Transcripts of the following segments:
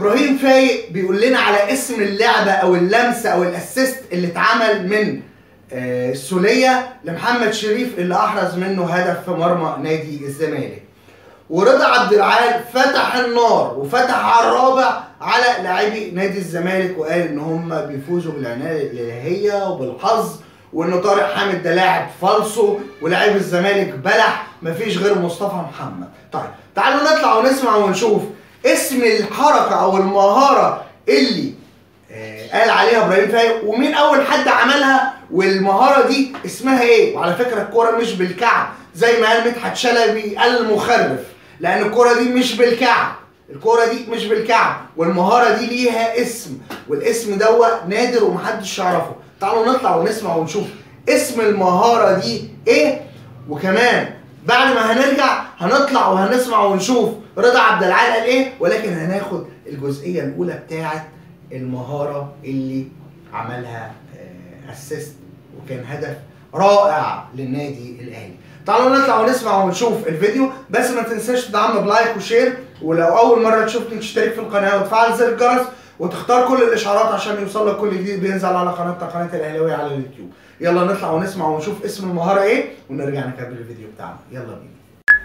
ابراهيم فايق بيقول لنا على اسم اللعبه او اللمسه او الاسيست اللي اتعمل من آه، السوليه لمحمد شريف اللي احرز منه هدف في مرمى نادي الزمالك ورضا عبد العال فتح النار وفتح على الرابع على لاعبي نادي الزمالك وقال ان هم بيفوزوا بالعنايه الالهيه وبالحظ وان طارق حامد ده لاعب فالصو ولاعب الزمالك بلح مفيش غير مصطفى محمد طيب تعالوا نطلع ونسمع ونشوف اسم الحركه او المهاره اللي آه، قال عليها ابراهيم فايق ومين اول حد عملها والمهاره دي اسمها ايه وعلى فكره الكوره مش بالكعب زي ما قال مدحت شلبي المخرف لان الكوره دي مش بالكعب الكوره دي مش بالكعب والمهاره دي ليها اسم والاسم دوت نادر ومحدش يعرفه تعالوا نطلع ونسمع ونشوف اسم المهاره دي ايه وكمان بعد ما هنرجع هنطلع وهنسمع ونشوف رضا عبد العال قال ايه ولكن هناخد الجزئيه الاولى بتاعه المهاره اللي عملها اسيست وكان هدف رائع للنادي الاهلي تعالوا نطلع ونسمع ونشوف الفيديو بس ما تنساش تدعمنا بلايك وشير ولو اول مره تشوفني تشترك في القناه وتفعل زر الجرس وتختار كل الاشعارات عشان يوصل لك كل جديد بينزل على قناتنا قناه الاهلاويه على اليوتيوب يلا نطلع ونسمع ونشوف اسم المهاره ايه ونرجع نكمل الفيديو بتاعنا يلا بينا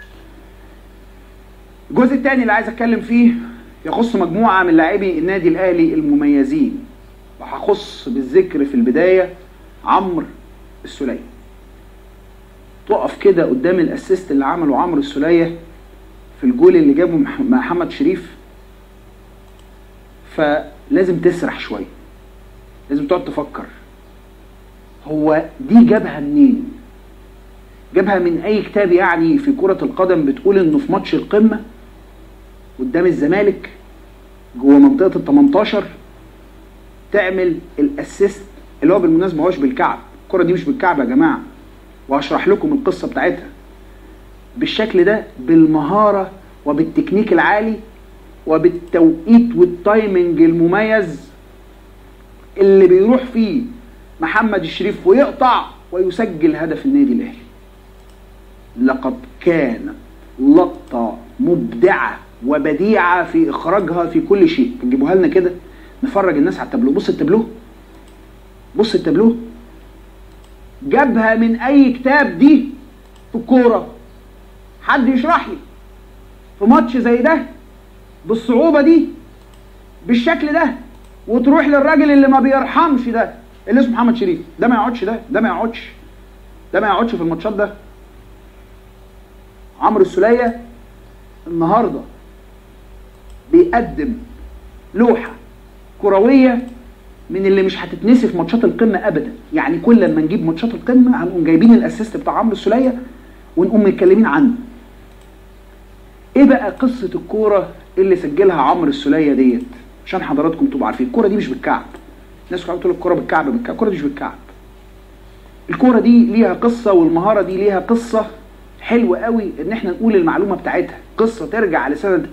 الجزء الثاني اللي عايز اتكلم فيه يخص مجموعه من لاعبي النادي الاهلي المميزين وهخص بالذكر في البدايه عمرو السوليه تقف كده قدام الاسيست اللي عمله عمرو السوليه في الجول اللي جابه مح- محمد شريف فلازم تسرح شويه لازم تقعد تفكر هو دي جابها منين جابها من اي كتاب يعني في كرة القدم بتقول انه في ماتش القمة قدام الزمالك جوه منطقة ال 18 تعمل الاسيست اللي هو بالمناسبة ما هوش بالكعب الكرة دي مش بالكعب يا جماعة وهشرح لكم القصة بتاعتها بالشكل ده بالمهارة وبالتكنيك العالي وبالتوقيت والتايمنج المميز اللي بيروح فيه محمد الشريف ويقطع ويسجل هدف النادي الاهلي لقد كان لقطة مبدعة وبديعة في إخراجها في كل شيء تجيبوها لنا كده نفرج الناس على التابلو بص التابلو بص التابلو جابها من أي كتاب دي في الكورة حد يشرح لي في ماتش زي ده بالصعوبة دي بالشكل ده وتروح للراجل اللي ما بيرحمش ده اللي اسمه محمد شريف ده ما يقعدش ده ده ما يقعدش ده ما يقعدش في الماتشات ده عمرو السولية النهارده بيقدم لوحة كروية من اللي مش هتتنسي في ماتشات القمة أبدا يعني كل لما نجيب ماتشات القمة هنقوم جايبين الأسيست بتاع عمرو السولية ونقوم متكلمين عنه ايه بقى قصة الكورة اللي سجلها عمرو السولية ديت عشان حضراتكم تبقوا عارفين الكورة دي مش بالكعب الناس كلها بتقول الكورة بالكعب بالكعب الكورة دي مش بالكعب الكورة دي ليها قصة والمهارة دي ليها قصة حلو قوي ان احنا نقول المعلومة بتاعتها قصة ترجع لسنة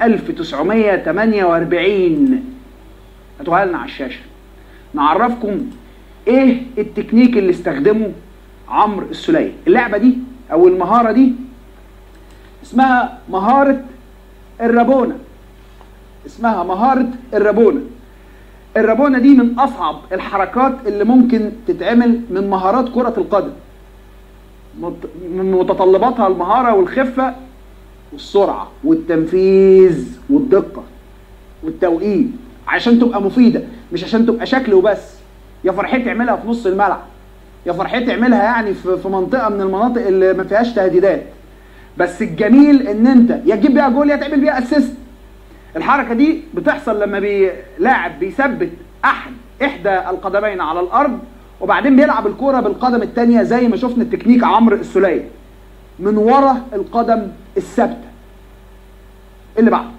1948 هاتوها لنا على الشاشة نعرفكم ايه التكنيك اللي استخدمه عمرو السولية اللعبة دي او المهارة دي اسمها مهارة الرابونة اسمها مهارة الرابونة الرابونة دي من أصعب الحركات اللي ممكن تتعمل من مهارات كرة القدم مت- من متطلباتها المهارة والخفة والسرعة والتنفيذ والدقة والتوقيت عشان تبقى مفيدة مش عشان تبقى شكل وبس يا فرحتي تعملها في نص الملعب يا فرحتي تعملها يعني في في منطقة من المناطق اللي ما فيهاش تهديدات بس الجميل ان انت يا تجيب بيها جول يا تعمل بيها اسيست الحركه دي بتحصل لما بي... لاعب بيثبت احد احدى القدمين على الارض وبعدين بيلعب الكوره بالقدم الثانيه زي ما شفنا التكنيك عمرو السوليه من ورا القدم الثابته اللي بعده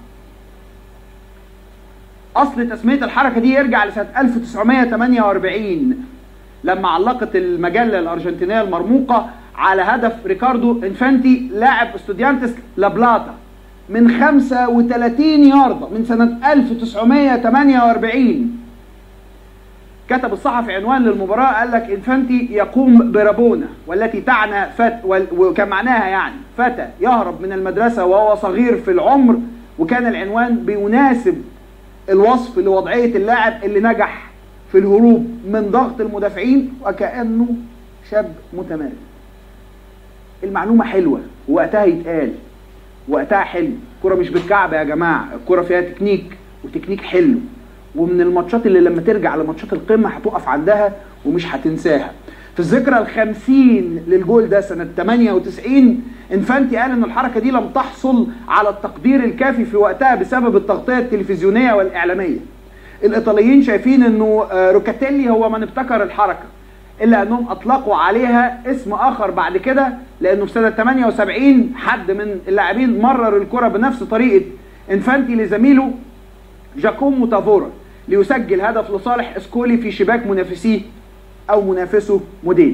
اصل تسميه الحركه دي يرجع لسنه 1948 لما علقت المجله الارجنتينيه المرموقه على هدف ريكاردو انفانتي لاعب استوديانتس لابلاتا من 35 ياردة من سنة 1948 كتب الصحفي عنوان للمباراة قال لك انفانتي يقوم برابونة والتي تعنى فت وال- وكان معناها يعني فتى يهرب من المدرسة وهو صغير في العمر وكان العنوان بيناسب الوصف لوضعيه اللاعب اللي نجح في الهروب من ضغط المدافعين وكانه شاب متمرد المعلومه حلوه وقتها يتقال وقتها حلو الكرة مش بالكعب يا جماعة الكرة فيها تكنيك وتكنيك حلو ومن الماتشات اللي لما ترجع لماتشات القمة هتقف عندها ومش هتنساها في الذكرى الخمسين للجول ده سنة 98 انفانتي قال ان الحركة دي لم تحصل على التقدير الكافي في وقتها بسبب التغطية التلفزيونية والإعلامية الإيطاليين شايفين انه آه، روكاتيلي هو من ابتكر الحركة الا انهم اطلقوا عليها اسم اخر بعد كده لانه في سنه 78 حد من اللاعبين مرر الكره بنفس طريقه انفانتي لزميله جاكومو تافورا ليسجل هدف لصالح اسكولي في شباك منافسيه او منافسه مودينا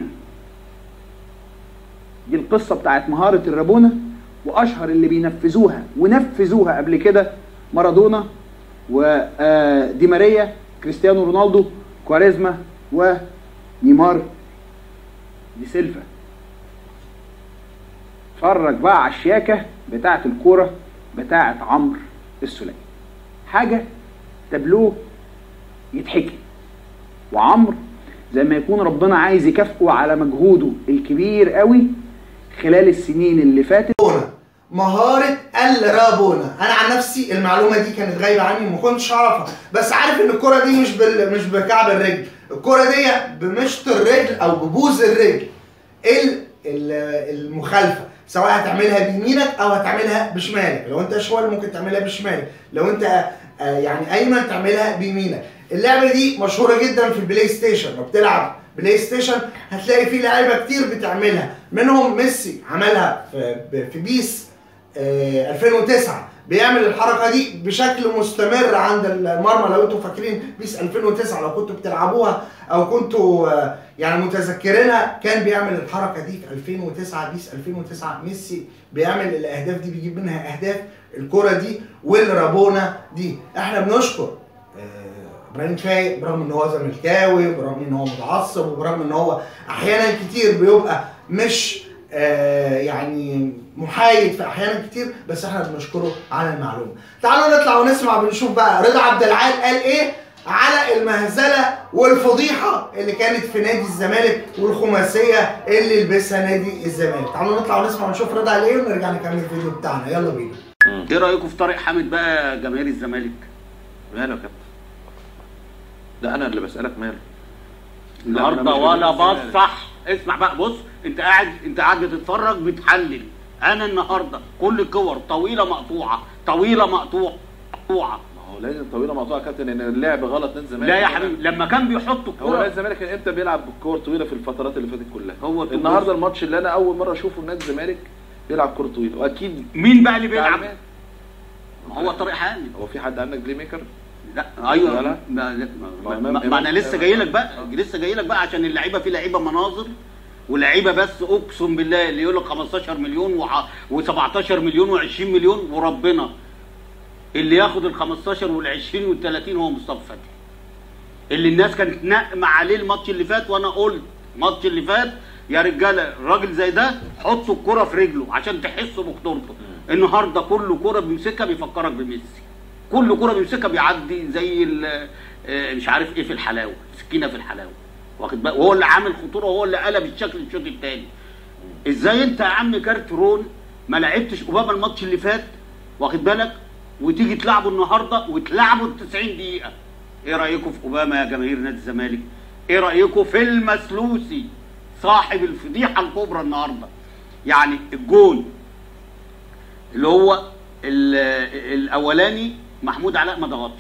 دي القصه بتاعت مهاره الرابونه واشهر اللي بينفذوها ونفذوها قبل كده مارادونا ودي ماريا كريستيانو رونالدو كواريزما ونيمار دي سيلفا اتفرج بقى على الشياكه بتاعت الكوره بتاعت عمرو السليم حاجه تابلوه يتحكي وعمرو زي ما يكون ربنا عايز يكافئه على مجهوده الكبير قوي خلال السنين اللي فاتت رابونا مهارة الرابونا انا عن نفسي المعلومة دي كانت غايبة عني وما كنتش اعرفها بس عارف ان الكرة دي مش بال... مش بكعب الرجل الكرة دي بمشط الرجل او ببوز الرجل ال... ال- المخالفة سواء هتعملها بيمينك او هتعملها بشمالك لو انت شمال ممكن تعملها بشمالك لو انت آه، يعني ايمن تعملها بيمينك اللعبة دي مشهورة جدا في البلاي ستيشن لو بتلعب بلاي ستيشن هتلاقي فيه لعيبة كتير بتعملها منهم ميسي عملها في في بيس آه، 2009 بيعمل الحركه دي بشكل مستمر عند المرمى لو انتم فاكرين بيس 2009 لو كنتوا بتلعبوها او كنتوا آه، يعني متذكرينها كان بيعمل الحركه دي في 2009 بيس 2009 ميسي بيعمل الاهداف دي بيجيب منها اهداف الكره دي والرابونا دي احنا بنشكر آه، ابراهيم فايق برغم ان هو زملكاوي برغم ان هو متعصب وبرغم ان هو احيانا كتير بيبقى مش آه، يعني محايد في احيانا كتير بس احنا بنشكره على المعلومه. تعالوا نطلع ونسمع بنشوف بقى رضا عبد العال قال ايه على المهزله والفضيحه اللي كانت في نادي الزمالك والخماسيه اللي لبسها نادي الزمالك. تعالوا نطلع ونسمع ونشوف رضا قال ايه ونرجع نكمل الفيديو بتاعنا يلا بينا. ايه رايكم في طارق حامد بقى جماهير الزمالك ماله يا كابتن ده انا اللي بسالك ماله النهارده أنا مش ولا جماهير الزمالك. بصح اسمع بقى بص انت قاعد انت قاعد بتتفرج بتحلل انا النهارده كل الكور طويله مقطوعه طويله مقطوعه مقطوعه ما هو لازم طويله موضوع يا كابتن ان اللعب غلط نادي الزمالك لا يا حبيبي لما كان بيحط هو نادي الكوره الزمالك كان امتى بيلعب بالكور طويله في الفترات اللي فاتت كلها هو طول- النهارده الماتش اللي انا اول مره اشوفه في نادي الزمالك بيلعب كوره طويله واكيد مين بقى اللي بيلعب تعليمات. ما هو طارق حامد هو في حد عندك بلاي ميكر لا ايوه لا، ما, لا. ما, ما, ما- ما, ما انا ما- لسه جاي لك بقى لسه جاي لك بقى عشان اللعيبه في لعيبه مناظر ولعيبه بس اقسم بالله اللي يقول لك 15 مليون و17 مليون و20 مليون وربنا اللي ياخد ال 15 وال 20 وال 30 هو مصطفى فتحي اللي الناس كانت ناقمه عليه الماتش اللي فات وانا قلت الماتش اللي فات يا رجاله راجل زي ده حطوا الكره في رجله عشان تحسوا بخطورته النهارده كل كره بيمسكها بيفكرك بميسي كل كره بيمسكها بيعدي زي ال- آه، مش عارف ايه في الحلاوه سكينه في الحلاوه واخد بالك وهو اللي عامل خطوره وهو اللي قلب الشكل الشوط الثاني ازاي انت يا عم كارترون ما لعبتش اوباما الماتش اللي فات واخد بالك وتيجي تلعبه النهارده وتلعبه ال 90 دقيقه ايه رايكم في اوباما يا جماهير نادي الزمالك ايه رايكم في المسلوسي صاحب الفضيحه الكبرى النهارده يعني الجون اللي هو ال- الاولاني محمود علاء ما ضغطش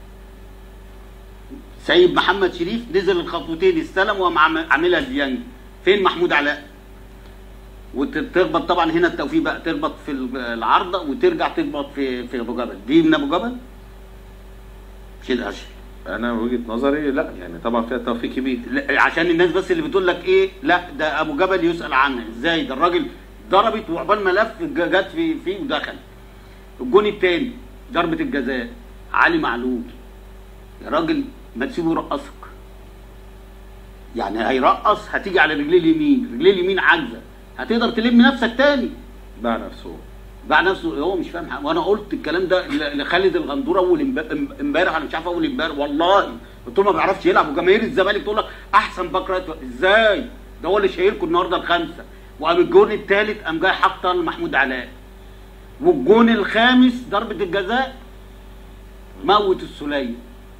سيد محمد شريف نزل الخطوتين استلم وقام عم- عاملها ديانج فين محمود علاء وتخبط طبعا هنا التوفيق بقى تخبط في العارضه وترجع تخبط في في ابو جبل دي من ابو جبل كده اشي انا وجهه نظري لا يعني طبعا فيها توفيق كبير لا، عشان الناس بس اللي بتقول لك ايه لا ده ابو جبل يسال عنها ازاي ده الراجل ضربت وعقبال ما لف ج- جت في فيه ودخل الجون الثاني ضربه الجزاء علي معلول يا راجل ما تسيبه يرقصك يعني هيرقص هتيجي على رجليه اليمين رجليه اليمين عاجزه هتقدر تلم نفسك تاني باع نفسه باع نفسه هو مش فاهم حاجه وانا قلت الكلام ده ل- لخالد الغندور اول امب- ام- امبارح انا مش عارف اول امبارح والله قلت له ما بيعرفش يلعب وجماهير الزمالك تقول لك احسن باك رايت ازاي ده هو اللي شايلكم النهارده الخمسه وقام الجون الثالث قام جاي حاطه لمحمود علاء والجون الخامس ضربه الجزاء موت السوليه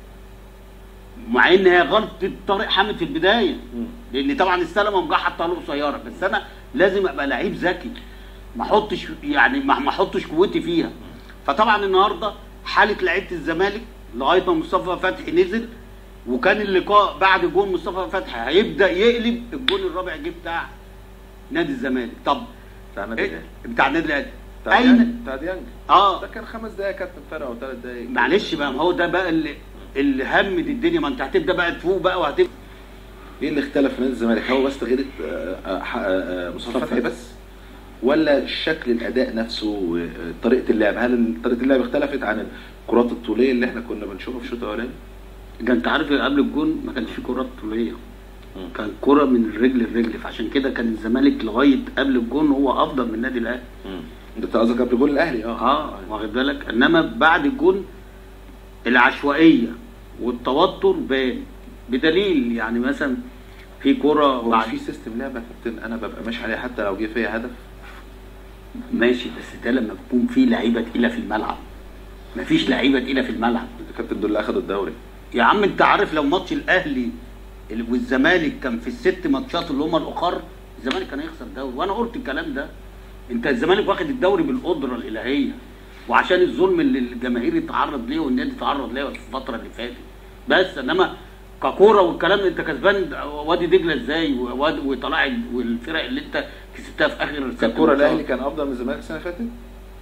مع ان هي غلطه طارق حامد في البدايه لان طبعا استلم وقام جاي حطها له قصيره بس انا لازم ابقى لعيب ذكي ما احطش يعني ما ما احطش قوتي فيها فطبعا النهارده حاله لعيبه الزمالك لغايه ما مصطفى فتحي نزل وكان اللقاء بعد جون مصطفى فتحي هيبدا يقلب الجون الرابع جه بتاع نادي الزمالك طب بتاع النادي إيه؟ الاهلي بتاع النادي الاهلي بتاع ديانج اين بتاع ديانج اه ده كان خمس دقايق يا كابتن فرق او ثلاث دقايق معلش بقى ما هو ده بقى اللي اللي همد الدنيا ما انت هتبدا بقى تفوق بقى وهتبدا ايه اللي اختلف في نادي الزمالك هو بس تغيير آه، آه، آه، مصطفى فتحي بس ولا شكل الاداء نفسه وطريقه اللعب هل طريقه اللعب اختلفت عن الكرات الطوليه اللي احنا كنا بنشوفها في الشوط الاولاني ده انت عارف قبل الجون ما كانش في كرات طوليه كان كرة من الرجل للرجل فعشان كده كان الزمالك لغايه قبل الجون هو افضل من النادي الاهلي انت قصدك قبل جول الاهلي اه اه واخد بالك انما بعد الجون العشوائيه والتوتر بان بدليل يعني مثلا في كرة هو مش بعد في سيستم لعبه يا كابتن انا ببقى ماشي عليه حتى لو جه فيا هدف ماشي بس ده لما بيكون في لعيبه تقيله في الملعب مفيش لعيبه تقيله في الملعب الكابتن دول اللي اخدوا الدوري يا عم انت عارف لو ماتش الاهلي ال- والزمالك كان في الست ماتشات اللي هم الاخر الزمالك كان هيخسر الدوري وانا قلت الكلام ده انت الزمالك واخد الدوري بالقدره الالهيه وعشان الظلم اللي الجماهير اتعرض ليه والنادي اتعرض ليه في الفتره اللي فاتت بس انما ككوره والكلام ده انت كسبان وادي دجله ازاي ووادي وطلع والفرق اللي انت كسبتها في اخر ست كان كوره ماتشات. الاهلي كان افضل من الزمالك السنه اللي فاتت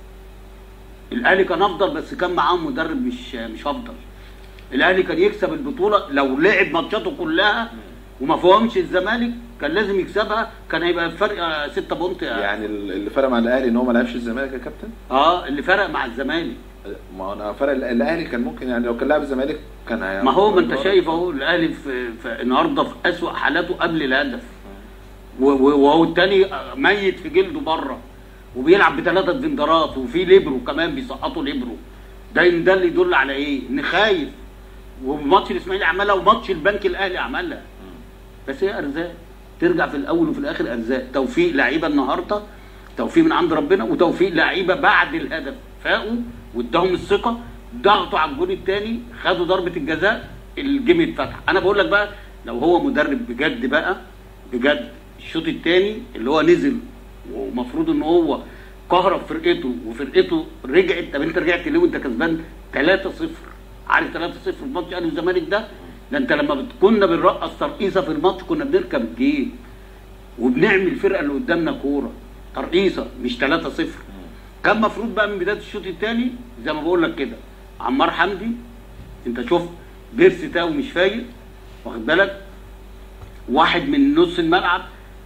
الاهلي كان افضل بس كان معاه مدرب مش مش افضل الاهلي كان يكسب البطوله لو لعب ماتشاته كلها وما فهمش الزمالك كان لازم يكسبها كان هيبقى الفرق 6 بونت يعني اللي فرق مع الاهلي ان هو ما لعبش الزمالك يا كابتن اه اللي فرق مع الزمالك ما انا فرق الاهلي كان ممكن يعني لو كان لاعب الزمالك كان هيعمل ما هو ما انت مباراة. شايف اهو الاهلي في, في النهارده في اسوأ حالاته قبل الهدف و- و- وهو التاني ميت في جلده بره وبيلعب بثلاثه دندرات وفي ليبرو كمان بيسقطوا ليبرو ده ده اللي يدل على ايه؟ ان خايف وماتش الاسماعيلي عملها وماتش البنك الاهلي عملها بس هي ارزاق ترجع في الاول وفي الاخر ارزاق توفيق لعيبه النهارده توفيق من عند ربنا وتوفيق لعيبه بعد الهدف فاقوا واداهم الثقه ضغطوا على الجول الثاني خدوا ضربه الجزاء الجيم اتفتح انا بقول لك بقى لو هو مدرب بجد بقى بجد الشوط الثاني اللي هو نزل ومفروض ان هو كهرب فرقته وفرقته رجعت طب انت رجعت ليه وانت كسبان 3-0 عارف 3-0 في ماتش اهلي والزمالك ده ده انت لما بت- كنا بنرقص ترقيصه في الماتش كنا بنركب الجيم وبنعمل الفرقه اللي قدامنا كوره ترقيصه مش 3-0 كان مفروض بقى من بدايه الشوط الثاني زي ما بقول لك كده عمار حمدي انت شوف بيرسي تاو مش فايق واخد بالك واحد من نص الملعب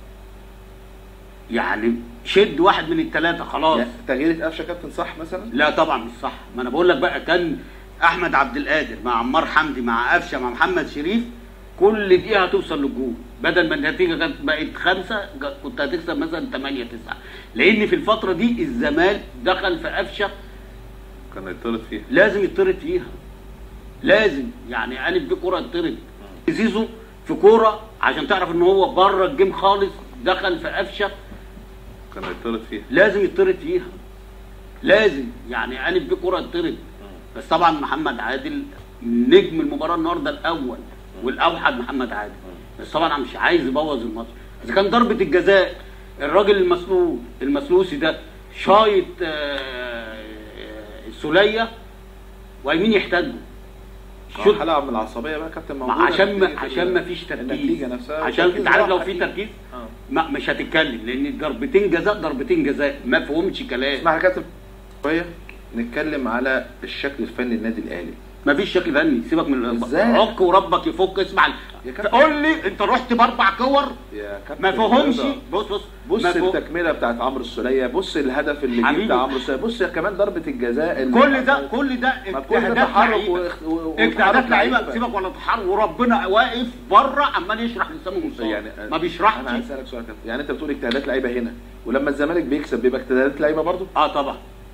يعني شد واحد من الثلاثه خلاص يعني تغيير قفشه كابتن صح مثلا لا طبعا مش صح ما انا بقول لك بقى كان احمد عبد القادر مع عمار حمدي مع قفشه مع محمد شريف كل دقيقه هتوصل للجول بدل ما النتيجه كانت بقت خمسه جا- كنت هتكسب مثلا 8 9 لان في الفتره دي الزمالك دخل في قفشه كان يطرد فيها لازم يطرد فيها لازم يعني الف بكره يطرد زيزو في كوره عشان تعرف ان هو بره الجيم خالص دخل في قفشه كان يطرد فيها لازم يطرد فيها لازم يعني الف بكره يطرد بس طبعا محمد عادل نجم المباراه النهارده الاول والاوحد محمد عادل بس طبعا مش عايز يبوظ الماتش اذا كان ضربه الجزاء الراجل المسلول المسلوسي ده شايط آه، السوليه ويمين يحتاجه شوت حلقه من العصبيه بقى كابتن ما موجوده عشان ما نتيجة عشان ما فيش تركيز النتيجه نفسها عشان والتركيز انت عارف راح لو في أكيد. تركيز اه ما مش هتتكلم لان ضربتين جزاء ضربتين جزاء ما فهمش كلام اسمع يا كابتن شويه نتكلم على الشكل الفني للنادي الاهلي ما فيش شكل فني سيبك من إزاي؟ عك وربك يفك اسمع يا كابتن. قول لي انت رحت باربع كور يا كابتن ما فهمش رضا، بص بص بص ما فهم- التكمله بتاعت عمرو السوليه بص الهدف اللي جه حبيبي. بتاع عمرو السوليه بص كمان ضربه الجزاء اللي كل ده كل ده ما كل ده اجتهادات تحرك لعيبة. و- و- و- اجتهادات وتحرك لعيبه لعيبة. سيبك ولا تحرك وربنا واقف بره عمال يشرح لسانه مصاب يعني ما انا بيشرحش عايز اسالك سؤال كابتن يعني انت بتقول اجتهادات لعيبه هنا ولما الزمالك بيكسب بيبقى اجتهادات لعيبه برضه اه طبعا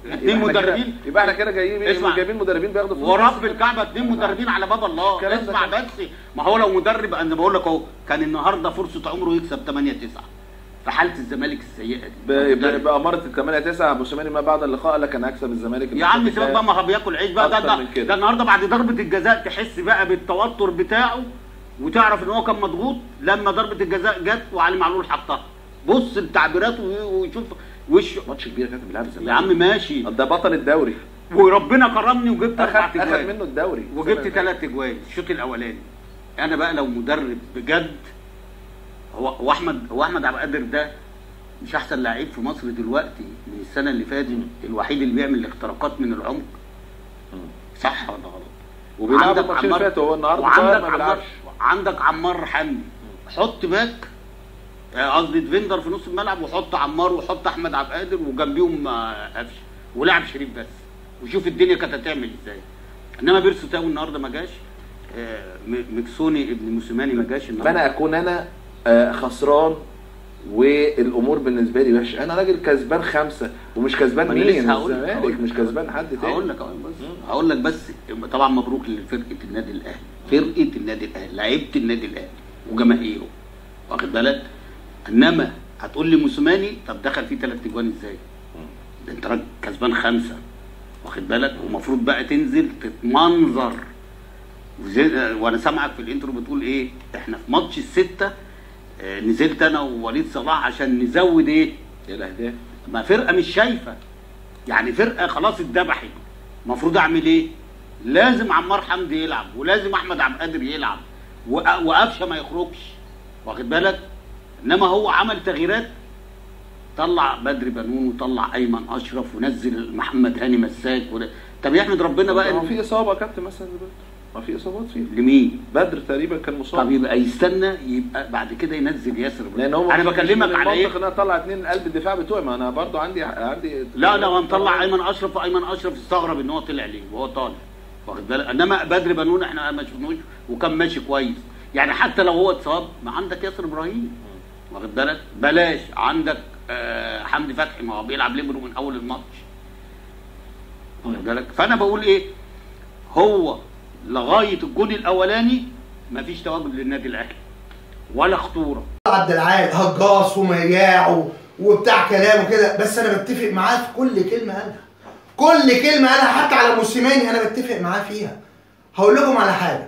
اتنين يبقى احنا كده- مدربين يبقى احنا كده جايبين اسمع. جايبين مدربين بياخدوا فلوس ورب الكعبه اتنين مدربين على باب الله الكلام ده اسمع كده. بس ما هو لو مدرب انا بقول لك اهو كان النهارده فرصه عمره يكسب 8 9 في حاله الزمالك السيئه دي ب- ب- مدرب. بأمارة ال 8 9 موسيماني ما بعد اللقاء قال لك انا هكسب الزمالك يا عم سيبك بقى ما هو بياكل عيش بقى ده أكتر ده, من كده. ده النهارده بعد ضربه الجزاء تحس بقى بالتوتر بتاعه وتعرف ان هو كان مضغوط لما ضربه الجزاء جت وعلي معلول حطها بص التعبيرات و- وشوف وشه ماتش كبير كانت بيلعب الزمالك يا عم ماشي ده بطل الدوري وربنا كرمني وجبت اخد اربع اخد اجوان منه الدوري وجبت ثلاث اجوان الشوط الاولاني انا بقى لو مدرب بجد هو هو احمد هو احمد عبد القادر ده مش احسن لعيب في مصر دلوقتي من السنه اللي فاتت الوحيد اللي بيعمل اختراقات من العمق صح ولا غلط وبيلعب عندك الماتشين اللي عمار- فاتوا هو النهارده وعندك طاهر ما عمار بيلعبش عندك عمار حمدي حط باك آه، قصدي ديفندر في نص الملعب وحط عمار وحط احمد عبد القادر وجنبيهم آه، قفشه ولعب شريف بس وشوف الدنيا كانت هتعمل ازاي انما بيرسو تاو النهارده ما جاش آه، م- مكسوني ابن موسيماني ما جاش فانا النهارده اكون انا آه، خسران والامور بالنسبه لي وحشه انا راجل كسبان خمسه ومش كسبان ما أنا مين لسه هقول لك- الزمالك هقول لك. مش كسبان حد تاني هقول لك هقول بس هقول لك بس طبعا مبروك لفرقه النادي الاهلي فرقه النادي الاهلي لعيبه النادي الاهلي وجماهيره واخد بالك انما هتقول لي موسيماني طب دخل فيه ثلاث اجوان ازاي؟ ده انت راجل كسبان خمسه واخد بالك ومفروض بقى تنزل تتمنظر وزي- وانا سامعك في الانترو بتقول ايه؟ احنا في ماتش السته آه، نزلت انا ووليد صلاح عشان نزود ايه؟ الاهداف ما فرقه مش شايفه يعني فرقه خلاص اتذبحت المفروض اعمل ايه لازم عمار حمدي يلعب ولازم احمد عبد القادر يلعب وق- وقفشه ما يخرجش واخد بالك انما هو عمل تغييرات طلع بدر بنون وطلع ايمن اشرف ونزل محمد هاني مساك ول... طب يحمد ربنا بقى ما إن- في اصابه يا كابتن مثلا دلوقتي ما في اصابات فيه لمين بدر تقريبا كان طب مصاب يبقى يستنى يبقى بعد كده ينزل ياسر لان هو انا مش- بكلمك مش على ايه المنطق ان انا اطلع اثنين قلب الدفاع بتوعي ما انا برضو عندي عندي لا لا هنطلع ايمن اشرف وايمن اشرف استغرب ان هو طلع ليه وهو طالع واخد بالك انما بدر بنون احنا ما شفناهوش وكان ماشي كويس يعني حتى لو هو اتصاب ما عندك ياسر ابراهيم واخد بالك بلاش عندك آه حمدي فتحي ما هو بيلعب ليبرو من اول الماتش واخد بالك فانا بقول ايه هو لغايه الجون الاولاني مفيش تواجد للنادي الاهلي ولا خطوره عبد العال هجاص ومياع و- وبتاع كلام وكده بس انا بتفق معاه في كل كلمه قالها كل كلمه قالها حتى على موسيماني انا بتفق معاه فيها هقول لكم على حاجه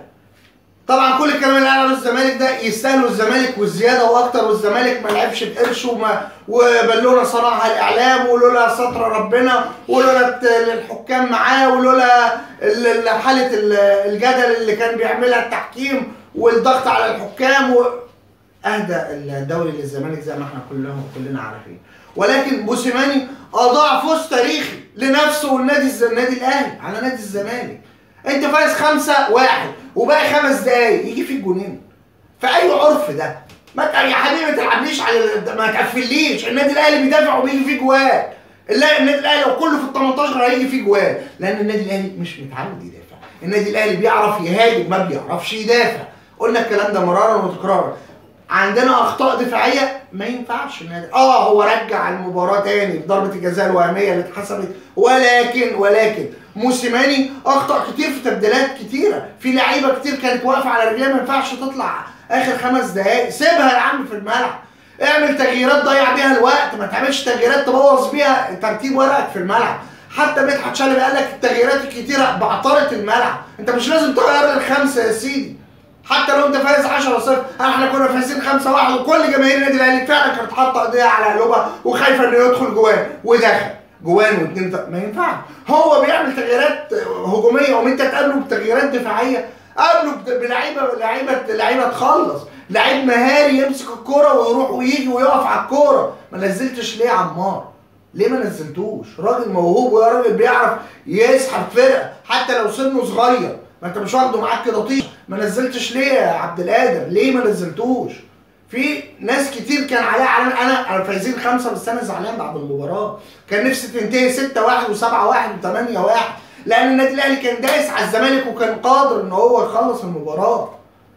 طبعا كل الكلام اللي قال على الزمالك ده يستاهلوا الزمالك والزياده واكتر والزمالك ما لعبش بقرش وما وبلونا صنعها الاعلام ولولا ستر ربنا ولولا الت- الحكام معاه ولولا ال- ال- حاله ال- الجدل اللي كان بيعملها التحكيم والضغط على الحكام و... اهدى الدوري للزمالك زي ما احنا كلنا كلنا عارفين ولكن موسيماني اضاع فوز تاريخي لنفسه والنادي الز- النادي الاهلي على نادي الزمالك انت فايز خمسة واحد وباقي خمس دقايق يجي فيك جونين في اي عرف ده ما ت- يا حبيبي ما تلعبليش على ال- ما تقفليش النادي الاهلي بيدافع وبيجي فيه جوان لا النادي الاهلي لو كله في ال 18 هيجي فيه جوان لان النادي الاهلي مش متعود يدافع النادي الاهلي بيعرف يهاجم ما بيعرفش يدافع قلنا الكلام ده مرارا وتكرارا عندنا اخطاء دفاعيه ما ينفعش النادي اه هو رجع المباراه تاني بضربه الجزاء الوهميه اللي اتحسبت ولكن ولكن موسيماني اخطا كتير في تبديلات كتيره في لعيبه كتير كانت واقفه على رجليها ما ينفعش تطلع اخر خمس دقائق سيبها يا عم في الملعب اعمل تغييرات ضيع بيها الوقت ما تعملش تغييرات تبوظ بيها ترتيب ورقك في الملعب حتى مدحت شلبي قال لك التغييرات الكتيره بعطرت الملعب انت مش لازم تغير الخمسه يا سيدي حتى لو انت فايز 10 0 احنا كنا فايزين 5 1 وكل جماهير النادي الاهلي فعلا كانت حاطه ايديها على قلوبها وخايفه انه يدخل جوان ودخل جوان واثنين ما ينفعش هو بيعمل تغييرات هجوميه وانت تقابله بتغييرات دفاعيه قابله بت- بلعيبه لعيبه لعيبه تخلص لعيب مهاري يمسك الكوره ويروح ويجي ويقف على الكوره ما نزلتش ليه يا عمار ليه ما نزلتوش راجل موهوب ويا راجل بيعرف يسحب فرقه حتى لو سنه صغير ما انت مش واخده معاك كده طيش ما نزلتش ليه يا عبد القادر ليه ما نزلتوش في ناس كتير كان عليها علامة انا انا فايزين خمسه بس انا زعلان بعد المباراه كان نفسي تنتهي 6 1 و7 1 و8 1 لان النادي الاهلي كان دايس على الزمالك وكان قادر ان هو يخلص المباراه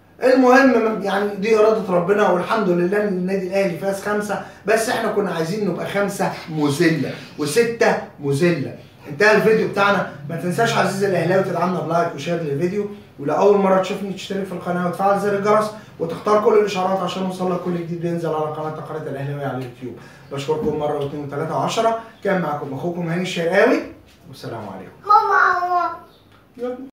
المهم يعني دي اراده ربنا والحمد لله ان النادي الاهلي فاز خمسه بس احنا كنا عايزين نبقى خمسه مذله وسته مذله انتهى الفيديو بتاعنا ما تنساش عزيزي الاهلاوي تدعمنا بلايك وشير للفيديو ولأول مرة تشوفني تشترك في القناة وتفعل زر الجرس وتختار كل الإشعارات عشان يوصلك كل جديد بينزل على قناة قناة الأهلاوية على اليوتيوب بشكركم مرة واثنين وثلاثة وعشرة كان معكم أخوكم هاني الشرقاوي والسلام عليكم ماما يلا